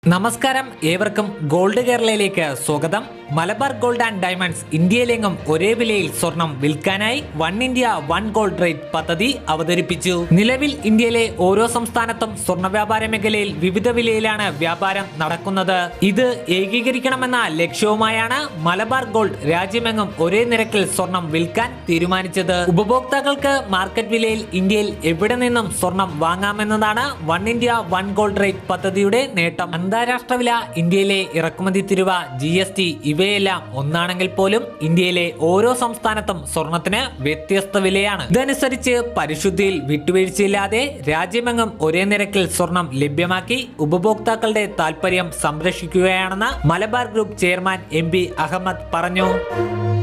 നമസ്കാരം ഏവർക്കും ഗോൾഡ് കേരളയിലേക്ക് സ്വാഗതം മലബാർ ഗോൾഡ് ആൻഡ് ഡയമണ്ട്സ് ഇന്ത്യയിലെങ്ങും ഒരേ വിലയിൽ സ്വർണം വിൽക്കാനായി one India one gold rate പദ്ധതി അവതരിപ്പിച്ചു നിലവിൽ ഇന്ത്യയിലെ ഓരോ സംസ്ഥാനത്തും സ്വർണ്ണ വ്യാപാര മേഖലയിൽ വിവിധ വിലയിലാണ് വ്യാപാരം നടക്കുന്നത് ഇത് ഏകീകരിക്കണമെന്ന ലക്ഷ്യവുമായാണ് മലബാർ ഗോൾഡ് രാജ്യമെങ്ങും ഒരേ നിരക്കിൽ സ്വർണം വിൽക്കാൻ തീരുമാനിച്ചത് ഉപഭോക്താക്കൾക്ക് മാർക്കറ്റ് വിലയിൽ ഇന്ത്യയിൽ എവിടെ നിന്നും സ്വർണം വാങ്ങാമെന്നതാണ് one India one gold rate പദ്ധതിയുടെ നേട്ടം അന്താരാഷ്ട്ര വില ഇന്ത്യയിലെ ഇറക്കുമതി തിരുവ ജി എസ് ടി ഇവയെല്ലാം ഒന്നാണെങ്കിൽ പോലും ഇന്ത്യയിലെ ഓരോ സംസ്ഥാനത്തും സ്വർണത്തിന് വ്യത്യസ്ത വിലയാണ് ഇതനുസരിച്ച് പരിശുദ്ധിയിൽ വിട്ടുവീഴ്ചയില്ലാതെ രാജ്യമെങ്ങും ഒരേ നിരക്കിൽ സ്വർണം ലഭ്യമാക്കി ഉപഭോക്താക്കളുടെ താൽപര്യം സംരക്ഷിക്കുകയാണെന്ന് Malabar group chairman M P Ahmed പറഞ്ഞു